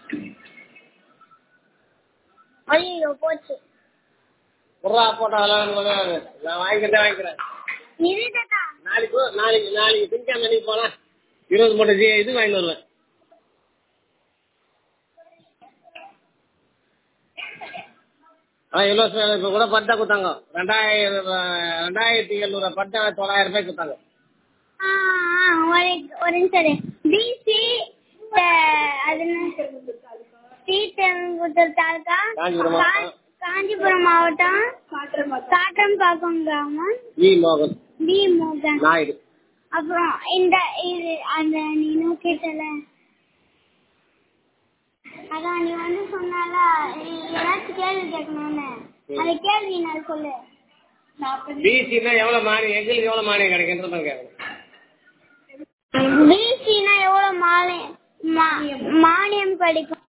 ஐயோ போச்சு புறா போட்டா விளையாடு நான் வாங்கிக்கிறதே வாங்கிக்கிறேன் இருதா நாளைக்கு நாளைக்கு நாளைக்கு திங்கக்கிழமை அன்னைக்கு போனா இருபது மூட்டை ஜி இது வாங்கிட்டு வருவேன் ஆ இவ்வளோ இப்போ கூட பட்டா கொடுத்தாங்க ரெண்டாயிரம் ரெண்டாயிரத்தி எழுநூறு பட்டா தொள்ளாயிரம் ரூபாய் கொடுத்தாங்க ஆ ஆ, ஒரு ஒரு நிமிஷம் பிசி அது ஸ்ரீபெரும்புத்தூர் தாலுகா காஞ்சிபுரம் கா- மாவட்டம். காஞ்சிபுரம் மாவட்டம் காட்டம்பாக்கம் கிராமம் இ மோகன் பி மோகன் நாயுடு அப்புறம் இந்த இது அந்த நீ கேட்டல அதான் நீ வந்து சொன்னால நீ ஏதாச்சும் கேள்வி கேட்கணும்னு அந்த கேள்வி நான் சொல்லு பிசினா எவ்வளோ மானியம் எங்களுக்கு எவ்வளோ மானியம் கிடைக்குன்றத கேட்கணும் பிசினா எவ்வளவு மானியம் மா- மானியம் கிடைக்கும்